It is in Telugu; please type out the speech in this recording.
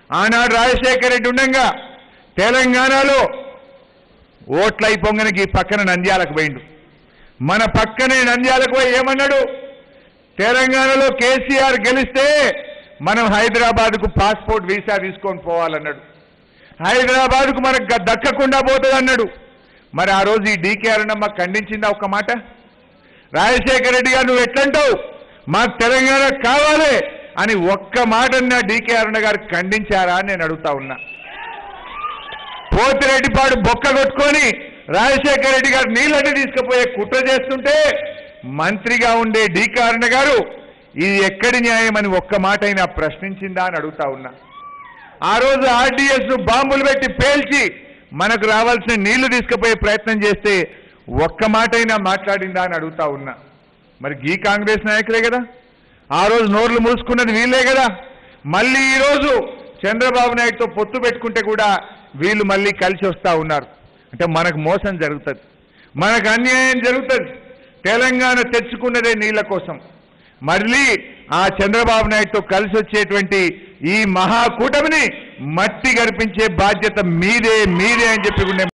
ఆనాడు రాజశేఖర రెడ్డి ఉండగా తెలంగాణలో ఓట్లై పొంగనికి పక్కన నంద్యాలకు పోయిండు మన పక్కనే నంద్యాలకు పోయి ఏమన్నాడు తెలంగాణలో కేసీఆర్ గెలిస్తే మనం హైదరాబాద్కు పాస్పోర్ట్ వీసా తీసుకొని పోవాలన్నాడు హైదరాబాద్కు మనకు గ- దక్కకుండా పోతుంది అన్నాడు మరి ఆ రోజు ఈ డీకే అరుణమ్మ ఖండించిందా ఒక్క మాట రాజశేఖర రెడ్డి గారు నువ్వు ఎట్లంటావు మాకు తెలంగాణ కావాలి అని ఒక్క మాట నా డీకే అరుణ గారు ఖండించారా అని నేను అడుగుతా ఉన్నా పోతిరెడ్డిపాడు బొక్క కొట్టుకొని రాజశేఖర రెడ్డి గారు నీళ్ళని తీసుకుపోయే కుట్ర చేస్తుంటే మంత్రిగా ఉండే డీకే అరుణ గారు ఇది ఎక్కడి న్యాయం అని ఒక్క మాట అయినా ప్రశ్నించిందా అని అడుగుతా ఉన్నా ఆ రోజు ఆర్డీఎస్ ను బాంబులు పెట్టి పేల్చి మనకు రావాల్సిన నీళ్లు తీసుకుపోయే ప్రయత్నం చేస్తే ఒక్క మాట అయినా మాట్లాడిందా అని అడుగుతా ఉన్నా మరి గీ కాంగ్రెస్ నాయకులే కదా ఆ రోజు నోర్లు మూసుకున్నది వీళ్ళే కదా మళ్ళీ ఈ రోజు చంద్రబాబు నాయుడుతో పొత్తు పెట్టుకుంటే కూడా వీళ్ళు మళ్ళీ కలిసి వస్తా ఉన్నారు అంటే మనకు మోసం జరుగుతుంది మనకు అన్యాయం జరుగుతుంది తెలంగాణ తెచ్చుకున్నదే నీళ్ల కోసం మళ్ళీ ఆ చంద్రబాబు నాయుడుతో కలిసి వచ్చేటువంటి ఈ మహాకూటమిని మట్టి గడిపించే బాధ్యత మీదే మీదే అని చెప్పి కూడా నేను